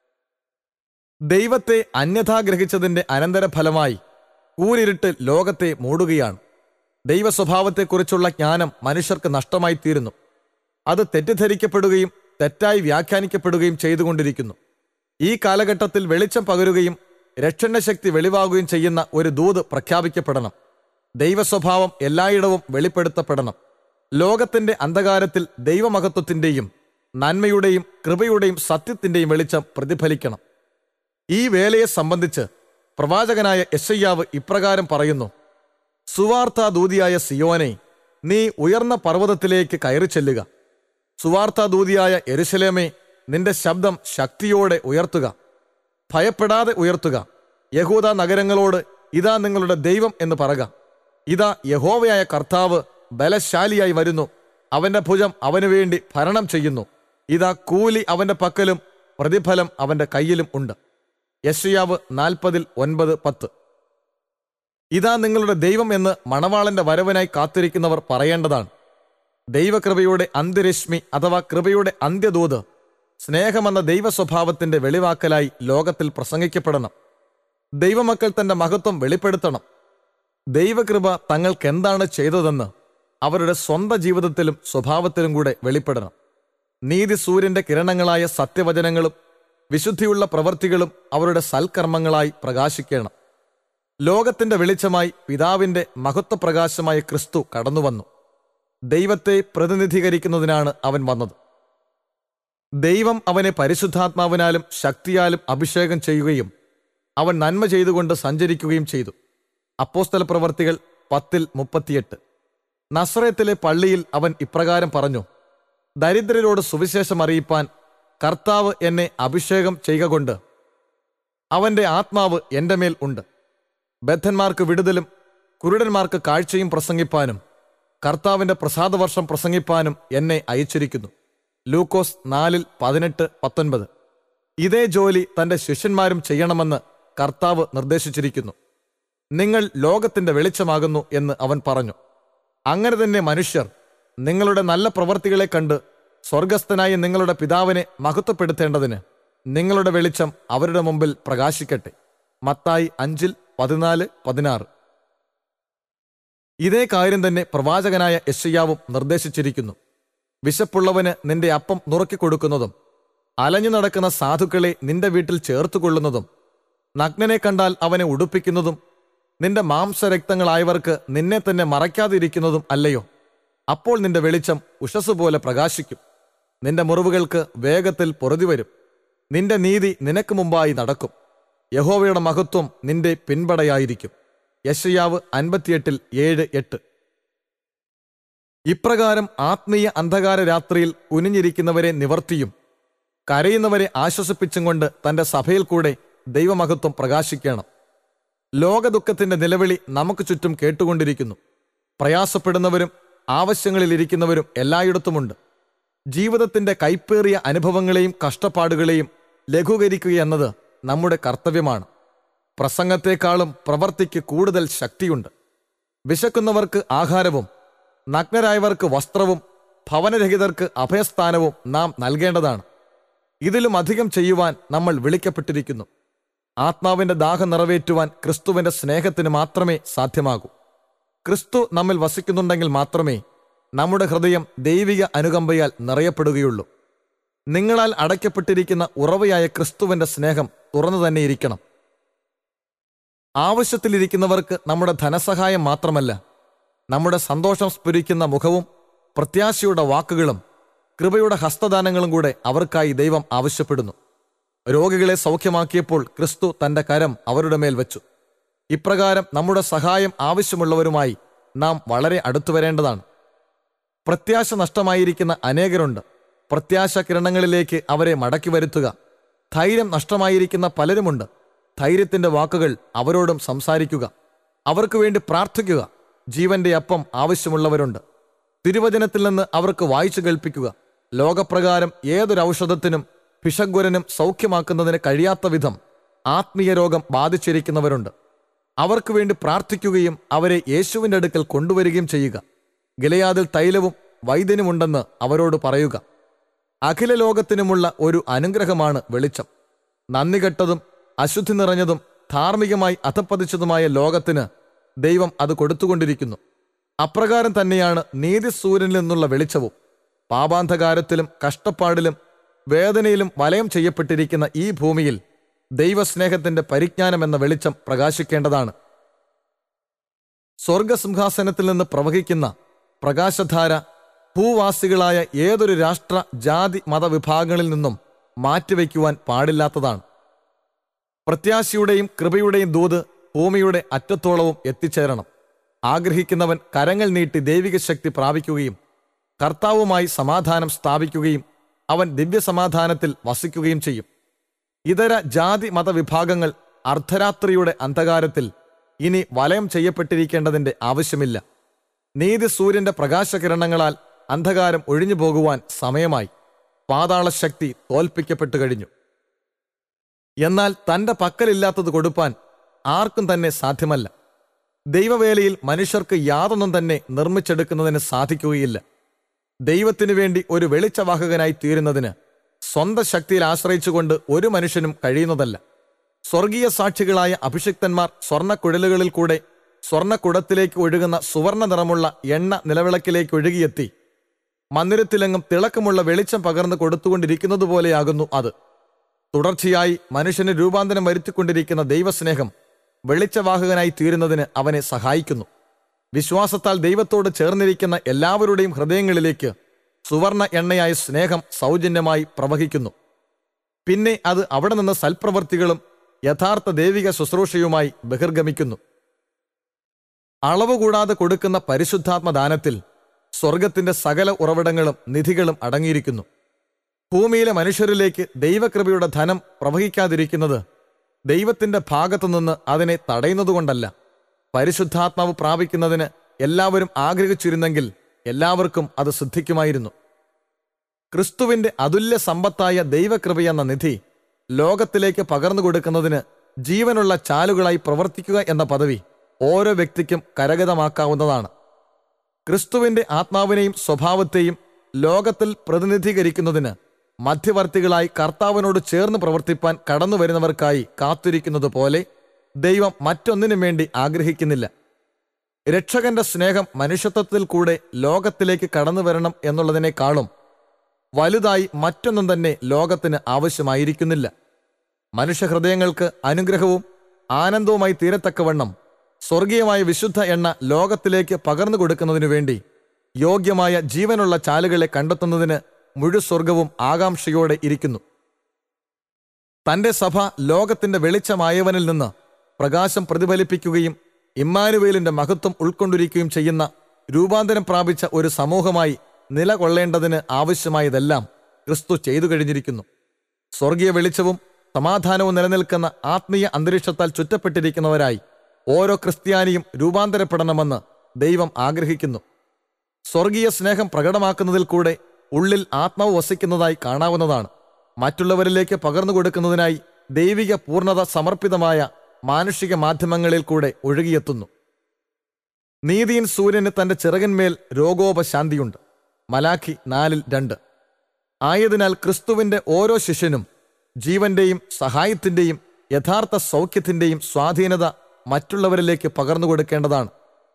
ദൈവത്തെ അന്യഥാ ഗ്രഹിച്ചതിന്റെ അനന്തരഫലമായി കൂരിരുട്ട് ലോകത്തെ മൂടുകയാണ് ദൈവ സ്വഭാവത്തെക്കുറിച്ചുള്ള ജ്ഞാനം മനുഷ്യർക്ക് നഷ്ടമായി തീരുന്നു അത് തെറ്റിദ്ധരിക്കപ്പെടുകയും തെറ്റായി വ്യാഖ്യാനിക്കപ്പെടുകയും ചെയ്തുകൊണ്ടിരിക്കുന്നു ഈ കാലഘട്ടത്തിൽ വെളിച്ചം പകരുകയും രക്ഷണശക്തി വെളിവാകുകയും ചെയ്യുന്ന ഒരു ദൂത് പ്രഖ്യാപിക്കപ്പെടണം ദൈവസ്വഭാവം എല്ലായിടവും വെളിപ്പെടുത്തപ്പെടണം ലോകത്തിന്റെ അന്ധകാരത്തിൽ ദൈവമഹത്വത്തിന്റെയും നന്മയുടെയും കൃപയുടെയും സത്യത്തിന്റെയും വെളിച്ചം പ്രതിഫലിക്കണം ഈ വേലയെ സംബന്ധിച്ച് പ്രവാചകനായ യശയ്യാവ് ഇപ്രകാരം പറയുന്നു സുവാർത്താദൂതിയായ സിയോനെ നീ ഉയർന്ന പർവ്വതത്തിലേക്ക് കയറി ചെല്ലുക സുവാർത്താദൂതിയായ എരുശലേമേ നിന്റെ ശബ്ദം ശക്തിയോടെ ഉയർത്തുക ഭയപ്പെടാതെ ഉയർത്തുക യഹൂദ നഗരങ്ങളോട് ഇതാ നിങ്ങളുടെ ദൈവം എന്ന് പറക ഇതാ യഹോവയായ കർത്താവ് ബലശാലിയായി വരുന്നു അവന്റെ ഭുജം അവനു വേണ്ടി ഭരണം ചെയ്യുന്നു ഇതാ കൂലി അവന്റെ പക്കലും പ്രതിഫലം അവന്റെ കയ്യിലും ഉണ്ട് യശയാവ് നാൽപ്പതിൽ ഒൻപത് പത്ത് ഇതാ നിങ്ങളുടെ ദൈവം എന്ന് മണവാളന്റെ വരവനായി കാത്തിരിക്കുന്നവർ പറയേണ്ടതാണ് ദൈവകൃപയുടെ അന്ത്യരശ്മി അഥവാ കൃപയുടെ അന്ത്യദൂത് സ്നേഹമെന്ന ദൈവ സ്വഭാവത്തിന്റെ വെളിവാക്കലായി ലോകത്തിൽ പ്രസംഗിക്കപ്പെടണം ദൈവമക്കൾ തന്റെ മഹത്വം വെളിപ്പെടുത്തണം ദൈവകൃപ തങ്ങൾക്ക് എന്താണ് ചെയ്തതെന്ന് അവരുടെ സ്വന്തം ജീവിതത്തിലും സ്വഭാവത്തിലും കൂടെ വെളിപ്പെടണം നീതി സൂര്യന്റെ കിരണങ്ങളായ സത്യവചനങ്ങളും വിശുദ്ധിയുള്ള പ്രവൃത്തികളും അവരുടെ സൽക്കർമ്മങ്ങളായി പ്രകാശിക്കണം ലോകത്തിന്റെ വെളിച്ചമായി പിതാവിന്റെ മഹത്വപ്രകാശമായ ക്രിസ്തു കടന്നുവന്നു ദൈവത്തെ പ്രതിനിധീകരിക്കുന്നതിനാണ് അവൻ വന്നത് ദൈവം അവനെ പരിശുദ്ധാത്മാവിനാലും ശക്തിയാലും അഭിഷേകം ചെയ്യുകയും അവൻ നന്മ ചെയ്തുകൊണ്ട് സഞ്ചരിക്കുകയും ചെയ്തു അപ്പോസ്തല പ്രവർത്തികൾ പത്തിൽ മുപ്പത്തിയെട്ട് നസ്രയത്തിലെ പള്ളിയിൽ അവൻ ഇപ്രകാരം പറഞ്ഞു ദരിദ്രരോട് സുവിശേഷം അറിയിപ്പാൻ കർത്താവ് എന്നെ അഭിഷേകം ചെയ്യുക കൊണ്ട് അവന്റെ ആത്മാവ് എന്റെ മേൽ ഉണ്ട് ബദ്ധന്മാർക്ക് വിടുതലും കുരുടന്മാർക്ക് കാഴ്ചയും പ്രസംഗിപ്പാനും കർത്താവിന്റെ പ്രസാദവർഷം പ്രസംഗിപ്പാനും എന്നെ അയച്ചിരിക്കുന്നു ലൂക്കോസ് നാലിൽ പതിനെട്ട് പത്തൊൻപത് ഇതേ ജോലി തന്റെ ശിഷ്യന്മാരും ചെയ്യണമെന്ന് കർത്താവ് നിർദ്ദേശിച്ചിരിക്കുന്നു നിങ്ങൾ ലോകത്തിന്റെ വെളിച്ചമാകുന്നു എന്ന് അവൻ പറഞ്ഞു അങ്ങനെ തന്നെ മനുഷ്യർ നിങ്ങളുടെ നല്ല പ്രവർത്തികളെ കണ്ട് സ്വർഗസ്ഥനായ നിങ്ങളുടെ പിതാവിനെ മഹത്വപ്പെടുത്തേണ്ടതിന് നിങ്ങളുടെ വെളിച്ചം അവരുടെ മുമ്പിൽ പ്രകാശിക്കട്ടെ മത്തായി അഞ്ചിൽ പതിനാല് പതിനാറ് ഇതേ കാര്യം തന്നെ പ്രവാചകനായ യശയ്യാവും നിർദ്ദേശിച്ചിരിക്കുന്നു വിശപ്പുള്ളവന് നിന്റെ അപ്പം നുറുക്കിക്കൊടുക്കുന്നതും അലഞ്ഞു നടക്കുന്ന സാധുക്കളെ നിന്റെ വീട്ടിൽ ചേർത്തുകൊള്ളുന്നതും നഗ്നനെ കണ്ടാൽ അവനെ ഉടുപ്പിക്കുന്നതും നിന്റെ മാംസരക്തങ്ങളായവർക്ക് നിന്നെ തന്നെ മറയ്ക്കാതിരിക്കുന്നതും അല്ലയോ അപ്പോൾ നിന്റെ വെളിച്ചം ഉഷസ് പോലെ പ്രകാശിക്കും നിന്റെ മുറിവുകൾക്ക് വേഗത്തിൽ പൊറുതി വരും നിന്റെ നീതി നിനക്ക് മുമ്പായി നടക്കും യഹോവയുടെ മഹത്വം നിന്റെ പിൻപടയായിരിക്കും യശയാവ് അൻപത്തിയെട്ടിൽ ഏഴ് എട്ട് ഇപ്രകാരം ആത്മീയ അന്ധകാര രാത്രിയിൽ കുനിഞ്ഞിരിക്കുന്നവരെ നിവർത്തിയും കരയുന്നവരെ ആശ്വസിപ്പിച്ചും കൊണ്ട് തന്റെ സഭയിൽ കൂടെ ദൈവമഹത്വം പ്രകാശിക്കണം ലോകദുഃഖത്തിന്റെ നിലവിളി നമുക്ക് ചുറ്റും കേട്ടുകൊണ്ടിരിക്കുന്നു പ്രയാസപ്പെടുന്നവരും ആവശ്യങ്ങളിലിരിക്കുന്നവരും എല്ലായിടത്തുമുണ്ട് ജീവിതത്തിന്റെ കൈപ്പേറിയ അനുഭവങ്ങളെയും കഷ്ടപ്പാടുകളെയും ലഘൂകരിക്കുക എന്നത് നമ്മുടെ കർത്തവ്യമാണ് പ്രസംഗത്തെക്കാളും പ്രവർത്തിക്ക് കൂടുതൽ ശക്തിയുണ്ട് വിശക്കുന്നവർക്ക് ആഹാരവും നഗ്നരായവർക്ക് വസ്ത്രവും ഭവനരഹിതർക്ക് അഭയസ്ഥാനവും നാം നൽകേണ്ടതാണ് ഇതിലും അധികം ചെയ്യുവാൻ നമ്മൾ വിളിക്കപ്പെട്ടിരിക്കുന്നു ആത്മാവിന്റെ ദാഹം നിറവേറ്റുവാൻ ക്രിസ്തുവിന്റെ സ്നേഹത്തിന് മാത്രമേ സാധ്യമാകൂ ക്രിസ്തു നമ്മിൽ വസിക്കുന്നുണ്ടെങ്കിൽ മാത്രമേ നമ്മുടെ ഹൃദയം ദൈവിക അനുകമ്പയാൽ നിറയപ്പെടുകയുള്ളൂ നിങ്ങളാൽ അടയ്ക്കപ്പെട്ടിരിക്കുന്ന ഉറവയായ ക്രിസ്തുവിന്റെ സ്നേഹം തുറന്നു തന്നെ ഇരിക്കണം ആവശ്യത്തിലിരിക്കുന്നവർക്ക് നമ്മുടെ ധനസഹായം മാത്രമല്ല നമ്മുടെ സന്തോഷം സ്ഫുരിക്കുന്ന മുഖവും പ്രത്യാശയുടെ വാക്കുകളും കൃപയുടെ ഹസ്തദാനങ്ങളും കൂടെ അവർക്കായി ദൈവം ആവശ്യപ്പെടുന്നു രോഗികളെ സൗഖ്യമാക്കിയപ്പോൾ ക്രിസ്തു തന്റെ കരം അവരുടെ മേൽ വെച്ചു ഇപ്രകാരം നമ്മുടെ സഹായം ആവശ്യമുള്ളവരുമായി നാം വളരെ അടുത്തു വരേണ്ടതാണ് പ്രത്യാശ നഷ്ടമായിരിക്കുന്ന അനേകരുണ്ട് പ്രത്യാശ കിരണങ്ങളിലേക്ക് അവരെ മടക്കി വരുത്തുക ധൈര്യം നഷ്ടമായിരിക്കുന്ന പലരുമുണ്ട് ധൈര്യത്തിന്റെ വാക്കുകൾ അവരോടും സംസാരിക്കുക അവർക്ക് വേണ്ടി പ്രാർത്ഥിക്കുക ജീവന്റെ അപ്പം ആവശ്യമുള്ളവരുണ്ട് തിരുവചനത്തിൽ നിന്ന് അവർക്ക് വായിച്ചു കേൾപ്പിക്കുക ലോകപ്രകാരം ഏതൊരു ഔഷധത്തിനും പിശഗ്വരനും സൗഖ്യമാക്കുന്നതിന് കഴിയാത്ത വിധം ആത്മീയ രോഗം ബാധിച്ചിരിക്കുന്നവരുണ്ട് അവർക്ക് വേണ്ടി പ്രാർത്ഥിക്കുകയും അവരെ യേശുവിൻ്റെ അടുക്കൽ കൊണ്ടുവരികയും ചെയ്യുക ഗിലയാദിൽ തൈലവും വൈദ്യനുമുണ്ടെന്ന് അവരോട് പറയുക അഖില ലോകത്തിനുമുള്ള ഒരു അനുഗ്രഹമാണ് വെളിച്ചം നന്ദി കെട്ടതും അശുദ്ധി നിറഞ്ഞതും ധാർമ്മികമായി അധപ്പതിച്ചതുമായ ലോകത്തിന് ദൈവം അത് കൊടുത്തുകൊണ്ടിരിക്കുന്നു അപ്രകാരം തന്നെയാണ് നീതിസൂര്യനിൽ നിന്നുള്ള വെളിച്ചവും പാപാന്ധകാരത്തിലും കഷ്ടപ്പാടിലും വേദനയിലും വലയം ചെയ്യപ്പെട്ടിരിക്കുന്ന ഈ ഭൂമിയിൽ ദൈവസ്നേഹത്തിന്റെ പരിജ്ഞാനം എന്ന വെളിച്ചം പ്രകാശിക്കേണ്ടതാണ് സ്വർഗസിംഹാസനത്തിൽ നിന്ന് പ്രവഹിക്കുന്ന പ്രകാശധാര ഭൂവാസികളായ ഏതൊരു രാഷ്ട്ര ജാതി മതവിഭാഗങ്ങളിൽ നിന്നും മാറ്റിവെക്കുവാൻ പാടില്ലാത്തതാണ് പ്രത്യാശയുടെയും കൃപയുടെയും ദൂത് ഭൂമിയുടെ അറ്റത്തോളവും എത്തിച്ചേരണം ആഗ്രഹിക്കുന്നവൻ കരങ്ങൾ നീട്ടി ദൈവിക ശക്തി പ്രാപിക്കുകയും കർത്താവുമായി സമാധാനം സ്ഥാപിക്കുകയും അവൻ ദിവ്യസമാധാനത്തിൽ വസിക്കുകയും ചെയ്യും ഇതര ജാതി മതവിഭാഗങ്ങൾ അർദ്ധരാത്രിയുടെ അന്ധകാരത്തിൽ ഇനി വലയം ചെയ്യപ്പെട്ടിരിക്കേണ്ടതിന്റെ ആവശ്യമില്ല നീതി സൂര്യന്റെ പ്രകാശകിരണങ്ങളാൽ അന്ധകാരം ഒഴിഞ്ഞു പോകുവാൻ സമയമായി പാതാളശക്തി തോൽപ്പിക്കപ്പെട്ടു കഴിഞ്ഞു എന്നാൽ തന്റെ പക്കലില്ലാത്തത് കൊടുപ്പാൻ ആർക്കും തന്നെ സാധ്യമല്ല ദൈവവേലയിൽ മനുഷ്യർക്ക് യാതൊന്നും തന്നെ നിർമ്മിച്ചെടുക്കുന്നതിന് സാധിക്കുകയില്ല ദൈവത്തിനു വേണ്ടി ഒരു വെളിച്ചവാഹകനായി തീരുന്നതിന് സ്വന്തം ശക്തിയിൽ ആശ്രയിച്ചുകൊണ്ട് ഒരു മനുഷ്യനും കഴിയുന്നതല്ല സ്വർഗീയ സാക്ഷികളായ അഭിഷിക്തന്മാർ സ്വർണ്ണക്കുഴലുകളിൽ കൂടെ സ്വർണ്ണക്കുടത്തിലേക്ക് ഒഴുകുന്ന സുവർണ നിറമുള്ള എണ്ണ നിലവിളക്കിലേക്ക് ഒഴുകിയെത്തി മന്ദിരത്തിലെങ്ങും തിളക്കമുള്ള വെളിച്ചം പകർന്നു കൊടുത്തുകൊണ്ടിരിക്കുന്നത് പോലെയാകുന്നു അത് തുടർച്ചയായി മനുഷ്യന് രൂപാന്തരം വരുത്തിക്കൊണ്ടിരിക്കുന്ന ദൈവസ്നേഹം വെളിച്ചവാഹകനായി തീരുന്നതിന് അവനെ സഹായിക്കുന്നു വിശ്വാസത്താൽ ദൈവത്തോട് ചേർന്നിരിക്കുന്ന എല്ലാവരുടെയും ഹൃദയങ്ങളിലേക്ക് സുവർണ എണ്ണയായ സ്നേഹം സൗജന്യമായി പ്രവഹിക്കുന്നു പിന്നെ അത് അവിടെ നിന്ന് സൽപ്രവർത്തികളും യഥാർത്ഥ ദൈവിക ശുശ്രൂഷയുമായി ബഹിർഗമിക്കുന്നു അളവ് കൂടാതെ കൊടുക്കുന്ന പരിശുദ്ധാത്മദാനത്തിൽ സ്വർഗത്തിന്റെ സകല ഉറവിടങ്ങളും നിധികളും അടങ്ങിയിരിക്കുന്നു ഭൂമിയിലെ മനുഷ്യരിലേക്ക് ദൈവകൃപയുടെ ധനം പ്രവഹിക്കാതിരിക്കുന്നത് ദൈവത്തിന്റെ ഭാഗത്തുനിന്ന് അതിനെ തടയുന്നതുകൊണ്ടല്ല പരിശുദ്ധാത്മാവ് പ്രാപിക്കുന്നതിന് എല്ലാവരും ആഗ്രഹിച്ചിരുന്നെങ്കിൽ എല്ലാവർക്കും അത് സിദ്ധിക്കുമായിരുന്നു ക്രിസ്തുവിന്റെ അതുല്യ സമ്പത്തായ ദൈവകൃപയെന്ന നിധി ലോകത്തിലേക്ക് പകർന്നു കൊടുക്കുന്നതിന് ജീവനുള്ള ചാലുകളായി പ്രവർത്തിക്കുക എന്ന പദവി ഓരോ വ്യക്തിക്കും കരഗതമാക്കാവുന്നതാണ് ക്രിസ്തുവിന്റെ ആത്മാവിനെയും സ്വഭാവത്തെയും ലോകത്തിൽ പ്രതിനിധീകരിക്കുന്നതിന് മധ്യവർത്തികളായി കർത്താവിനോട് ചേർന്ന് പ്രവർത്തിപ്പാൻ കടന്നുവരുന്നവർക്കായി കാത്തിരിക്കുന്നത് പോലെ ദൈവം മറ്റൊന്നിനും വേണ്ടി ആഗ്രഹിക്കുന്നില്ല രക്ഷകന്റെ സ്നേഹം മനുഷ്യത്വത്തിൽ കൂടെ ലോകത്തിലേക്ക് കടന്നു വരണം എന്നുള്ളതിനേക്കാളും വലുതായി മറ്റൊന്നും തന്നെ ലോകത്തിന് ആവശ്യമായിരിക്കുന്നില്ല മനുഷ്യഹൃദയങ്ങൾക്ക് അനുഗ്രഹവും ആനന്ദവുമായി തീരത്തക്കവണ്ണം സ്വർഗീയമായ വിശുദ്ധ എണ്ണ ലോകത്തിലേക്ക് പകർന്നു കൊടുക്കുന്നതിനു വേണ്ടി യോഗ്യമായ ജീവനുള്ള ചാലുകളെ കണ്ടെത്തുന്നതിന് മുഴുസ്വർഗവും ആകാംക്ഷയോടെ ഇരിക്കുന്നു തന്റെ സഭ ലോകത്തിന്റെ വെളിച്ചമായവനിൽ നിന്ന് പ്രകാശം പ്രതിഫലിപ്പിക്കുകയും ഇമ്മാനുവേലിന്റെ മഹത്വം ഉൾക്കൊണ്ടിരിക്കുകയും ചെയ്യുന്ന രൂപാന്തരം പ്രാപിച്ച ഒരു സമൂഹമായി നിലകൊള്ളേണ്ടതിന് ആവശ്യമായതെല്ലാം ക്രിസ്തു ചെയ്തു കഴിഞ്ഞിരിക്കുന്നു സ്വർഗീയ വെളിച്ചവും സമാധാനവും നിലനിൽക്കുന്ന ആത്മീയ അന്തരീക്ഷത്താൽ ചുറ്റപ്പെട്ടിരിക്കുന്നവരായി ഓരോ ക്രിസ്ത്യാനിയും രൂപാന്തരപ്പെടണമെന്ന് ദൈവം ആഗ്രഹിക്കുന്നു സ്വർഗീയ സ്നേഹം പ്രകടമാക്കുന്നതിൽ കൂടെ ഉള്ളിൽ ആത്മാവ് വസിക്കുന്നതായി കാണാവുന്നതാണ് മറ്റുള്ളവരിലേക്ക് പകർന്നു കൊടുക്കുന്നതിനായി ദൈവിക പൂർണ്ണത സമർപ്പിതമായ മാനുഷിക മാധ്യമങ്ങളിൽ കൂടെ ഒഴുകിയെത്തുന്നു നീതിയിൻ സൂര്യന് തന്റെ ചിറകന്മേൽ രോഗോപശാന്തിയുണ്ട് മലാഖി നാലിൽ രണ്ട് ആയതിനാൽ ക്രിസ്തുവിന്റെ ഓരോ ശിഷ്യനും ജീവന്റെയും സഹായത്തിന്റെയും യഥാർത്ഥ സൗഖ്യത്തിന്റെയും സ്വാധീനത മറ്റുള്ളവരിലേക്ക് പകർന്നു കൊടുക്കേണ്ടതാണ്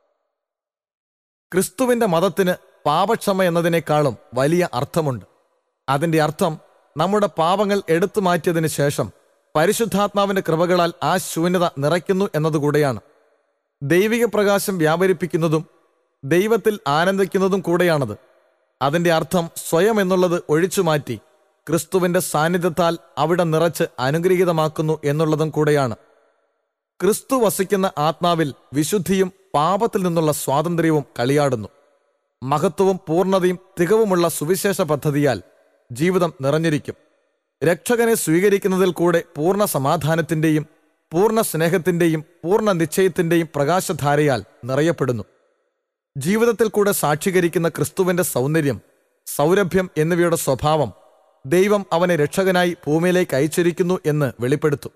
ക്രിസ്തുവിന്റെ മതത്തിന് പാപക്ഷമ എന്നതിനേക്കാളും വലിയ അർത്ഥമുണ്ട് അതിന്റെ അർത്ഥം നമ്മുടെ പാപങ്ങൾ എടുത്തു മാറ്റിയതിനു ശേഷം പരിശുദ്ധാത്മാവിന്റെ കൃപകളാൽ ആ ശൂന്യത നിറയ്ക്കുന്നു എന്നതുകൂടെയാണ് ദൈവിക പ്രകാശം വ്യാപരിപ്പിക്കുന്നതും ദൈവത്തിൽ ആനന്ദിക്കുന്നതും കൂടെയാണത് അതിന്റെ അർത്ഥം സ്വയം എന്നുള്ളത് ഒഴിച്ചുമാറ്റി ക്രിസ്തുവിന്റെ സാന്നിധ്യത്താൽ അവിടെ നിറച്ച് അനുഗ്രഹീതമാക്കുന്നു എന്നുള്ളതും കൂടെയാണ് ക്രിസ്തു വസിക്കുന്ന ആത്മാവിൽ വിശുദ്ധിയും പാപത്തിൽ നിന്നുള്ള സ്വാതന്ത്ര്യവും കളിയാടുന്നു മഹത്വവും പൂർണ്ണതയും തികവുമുള്ള സുവിശേഷ പദ്ധതിയാൽ ജീവിതം നിറഞ്ഞിരിക്കും രക്ഷകനെ സ്വീകരിക്കുന്നതിൽ കൂടെ പൂർണ്ണ സമാധാനത്തിന്റെയും പൂർണ്ണ സ്നേഹത്തിന്റെയും പൂർണ്ണ നിശ്ചയത്തിന്റെയും പ്രകാശധാരയാൽ നിറയപ്പെടുന്നു ജീവിതത്തിൽ കൂടെ സാക്ഷീകരിക്കുന്ന ക്രിസ്തുവിന്റെ സൗന്ദര്യം സൗരഭ്യം എന്നിവയുടെ സ്വഭാവം ദൈവം അവനെ രക്ഷകനായി ഭൂമിയിലേക്ക് അയച്ചിരിക്കുന്നു എന്ന് വെളിപ്പെടുത്തും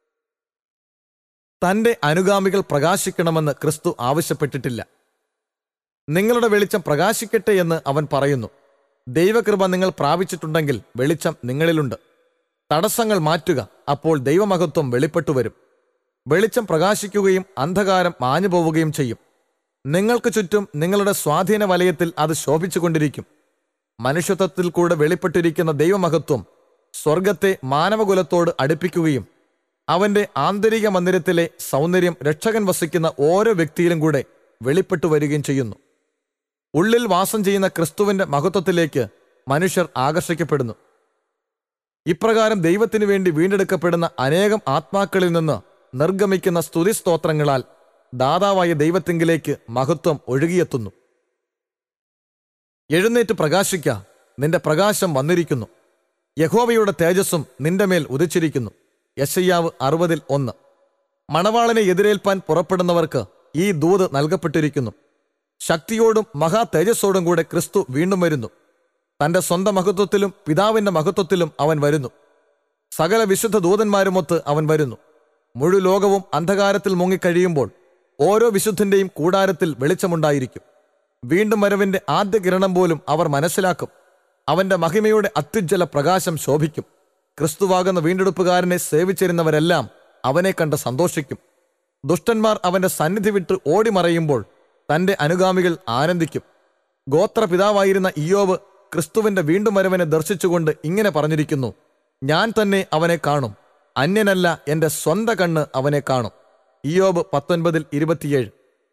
തന്റെ അനുഗാമികൾ പ്രകാശിക്കണമെന്ന് ക്രിസ്തു ആവശ്യപ്പെട്ടിട്ടില്ല നിങ്ങളുടെ വെളിച്ചം പ്രകാശിക്കട്ടെ എന്ന് അവൻ പറയുന്നു ദൈവകൃപ നിങ്ങൾ പ്രാപിച്ചിട്ടുണ്ടെങ്കിൽ വെളിച്ചം നിങ്ങളിലുണ്ട് തടസ്സങ്ങൾ മാറ്റുക അപ്പോൾ ദൈവമഹത്വം വെളിപ്പെട്ടു വരും വെളിച്ചം പ്രകാശിക്കുകയും അന്ധകാരം മാഞ്ഞു പോവുകയും ചെയ്യും നിങ്ങൾക്ക് ചുറ്റും നിങ്ങളുടെ സ്വാധീന വലയത്തിൽ അത് ശോഭിച്ചുകൊണ്ടിരിക്കും മനുഷ്യത്വത്തിൽ കൂടെ വെളിപ്പെട്ടിരിക്കുന്ന ദൈവമഹത്വം സ്വർഗത്തെ മാനവകുലത്തോട് അടുപ്പിക്കുകയും അവന്റെ ആന്തരിക മന്ദിരത്തിലെ സൗന്ദര്യം രക്ഷകൻ വസിക്കുന്ന ഓരോ വ്യക്തിയിലും കൂടെ വെളിപ്പെട്ടു വരികയും ചെയ്യുന്നു ഉള്ളിൽ വാസം ചെയ്യുന്ന ക്രിസ്തുവിന്റെ മഹത്വത്തിലേക്ക് മനുഷ്യർ ആകർഷിക്കപ്പെടുന്നു ഇപ്രകാരം ദൈവത്തിനു വേണ്ടി വീണ്ടെടുക്കപ്പെടുന്ന അനേകം ആത്മാക്കളിൽ നിന്ന് നിർഗമിക്കുന്ന സ്തുതിസ്തോത്രങ്ങളാൽ ദാതാവായ ദൈവത്തിങ്കിലേക്ക് മഹത്വം ഒഴുകിയെത്തുന്നു എഴുന്നേറ്റ് പ്രകാശിക്ക നിന്റെ പ്രകാശം വന്നിരിക്കുന്നു യഹോവയുടെ തേജസ്സും നിന്റെ മേൽ ഉദിച്ചിരിക്കുന്നു യശയ്യാവ് അറുപതിൽ ഒന്ന് മണവാളനെ എതിരേൽപ്പാൻ പുറപ്പെടുന്നവർക്ക് ഈ ദൂത് നൽകപ്പെട്ടിരിക്കുന്നു ശക്തിയോടും മഹാ തേജസ്സോടും കൂടെ ക്രിസ്തു വീണ്ടും വരുന്നു തന്റെ സ്വന്തം മഹത്വത്തിലും പിതാവിന്റെ മഹത്വത്തിലും അവൻ വരുന്നു സകല വിശുദ്ധ ദൂതന്മാരുമൊത്ത് അവൻ വരുന്നു മുഴു ലോകവും അന്ധകാരത്തിൽ മുങ്ങിക്കഴിയുമ്പോൾ ഓരോ വിശുദ്ധന്റെയും കൂടാരത്തിൽ വെളിച്ചമുണ്ടായിരിക്കും വീണ്ടും വരവിന്റെ ആദ്യ കിരണം പോലും അവർ മനസ്സിലാക്കും അവന്റെ മഹിമയുടെ അത്യുജ്വല പ്രകാശം ശോഭിക്കും ക്രിസ്തുവാകുന്ന വീണ്ടെടുപ്പുകാരനെ സേവിച്ചിരുന്നവരെല്ലാം അവനെ കണ്ട് സന്തോഷിക്കും ദുഷ്ടന്മാർ അവന്റെ സന്നിധി വിട്ട് ഓടിമറയുമ്പോൾ തന്റെ അനുഗാമികൾ ആനന്ദിക്കും ഗോത്രപിതാവായിരുന്ന ഇയോവ് ക്രിസ്തുവിന്റെ വീണ്ടും വരവിനെ ദർശിച്ചുകൊണ്ട് ഇങ്ങനെ പറഞ്ഞിരിക്കുന്നു ഞാൻ തന്നെ അവനെ കാണും അന്യനല്ല എന്റെ സ്വന്ത കണ്ണ് അവനെ കാണും ഇയോബ് പത്തൊൻപതിൽ ഇരുപത്തിയേഴ്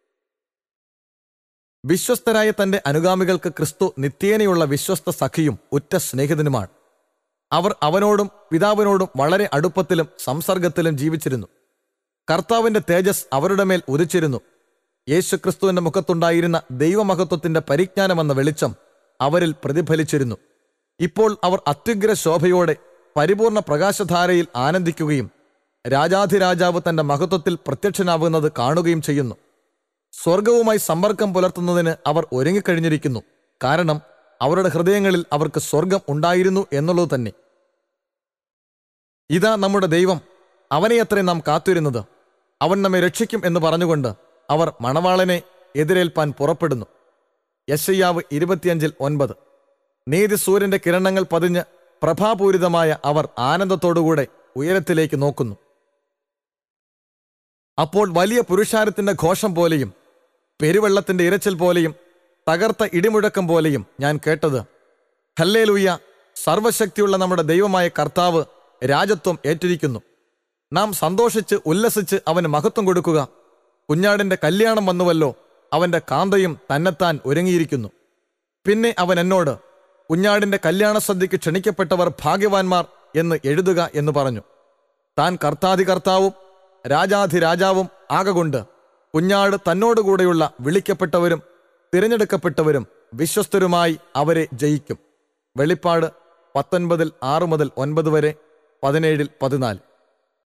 വിശ്വസ്തരായ തന്റെ അനുഗാമികൾക്ക് ക്രിസ്തു നിത്യേനയുള്ള വിശ്വസ്ത സഖിയും ഉറ്റ സ്നേഹിതനുമാണ് അവർ അവനോടും പിതാവിനോടും വളരെ അടുപ്പത്തിലും സംസർഗത്തിലും ജീവിച്ചിരുന്നു കർത്താവിന്റെ തേജസ് അവരുടെ മേൽ ഉദിച്ചിരുന്നു യേശുക്രിസ്തുവിന്റെ മുഖത്തുണ്ടായിരുന്ന ദൈവമഹത്വത്തിന്റെ പരിജ്ഞാനമെന്ന വെളിച്ചം അവരിൽ പ്രതിഫലിച്ചിരുന്നു ഇപ്പോൾ അവർ അത്യുഗ്ര ശോഭയോടെ പരിപൂർണ പ്രകാശധാരയിൽ ആനന്ദിക്കുകയും രാജാധിരാജാവ് തന്റെ മഹത്വത്തിൽ പ്രത്യക്ഷനാവുന്നത് കാണുകയും ചെയ്യുന്നു സ്വർഗവുമായി സമ്പർക്കം പുലർത്തുന്നതിന് അവർ ഒരുങ്ങിക്കഴിഞ്ഞിരിക്കുന്നു കാരണം അവരുടെ ഹൃദയങ്ങളിൽ അവർക്ക് സ്വർഗം ഉണ്ടായിരുന്നു എന്നുള്ളത് തന്നെ ഇതാ നമ്മുടെ ദൈവം അവനെയത്രേ നാം കാത്തിരുന്നത് അവൻ നമ്മെ രക്ഷിക്കും എന്ന് പറഞ്ഞുകൊണ്ട് അവർ മണവാളനെ എതിരേൽപ്പാൻ പുറപ്പെടുന്നു യശയ്യാവ് ഇരുപത്തിയഞ്ചിൽ ഒൻപത് നീതി സൂര്യന്റെ കിരണങ്ങൾ പതിഞ്ഞ് പ്രഭാപൂരിതമായ അവർ ആനന്ദത്തോടുകൂടെ ഉയരത്തിലേക്ക് നോക്കുന്നു അപ്പോൾ വലിയ പുരുഷാരത്തിന്റെ ഘോഷം പോലെയും പെരുവെള്ളത്തിന്റെ ഇരച്ചിൽ പോലെയും തകർത്ത ഇടിമുഴക്കം പോലെയും ഞാൻ കേട്ടത് ഹല്ലേലൂയ സർവശക്തിയുള്ള നമ്മുടെ ദൈവമായ കർത്താവ് രാജത്വം ഏറ്റിരിക്കുന്നു നാം സന്തോഷിച്ച് ഉല്ലസിച്ച് അവന് മഹത്വം കൊടുക്കുക കുഞ്ഞാടിന്റെ കല്യാണം വന്നുവല്ലോ അവന്റെ കാന്തയും തന്നെത്താൻ ഒരുങ്ങിയിരിക്കുന്നു പിന്നെ അവൻ എന്നോട് കുഞ്ഞാടിന്റെ കല്യാണ സദ്യക്ക് ക്ഷണിക്കപ്പെട്ടവർ ഭാഗ്യവാന്മാർ എന്ന് എഴുതുക എന്ന് പറഞ്ഞു താൻ കർത്താധി കർത്താവും രാജാധിരാജാവും ആകകൊണ്ട് കുഞ്ഞാട് തന്നോടുകൂടെയുള്ള വിളിക്കപ്പെട്ടവരും തിരഞ്ഞെടുക്കപ്പെട്ടവരും വിശ്വസ്തരുമായി അവരെ ജയിക്കും വെളിപ്പാട് പത്തൊൻപതിൽ ആറ് മുതൽ ഒൻപത് വരെ പതിനേഴിൽ പതിനാല്